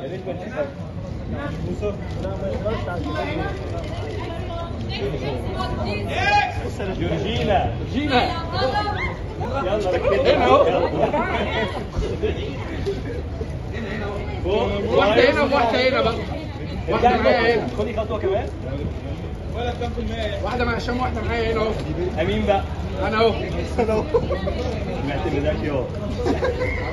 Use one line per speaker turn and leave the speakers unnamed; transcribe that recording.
يا ريت ما تشوفك يوسف لا ما يقدرش على جورجينا
جينا
يلا ركز
هنا اهو.
فوق.
واحدة هنا وواحدة هنا بقى واحدة
ارجعي
معايا
خطوة.
هنا
خدي خطوة كمان
واحدة مع هشام واحدة معايا هنا اهو
امين بقى
انا اهو
معتمدك يوم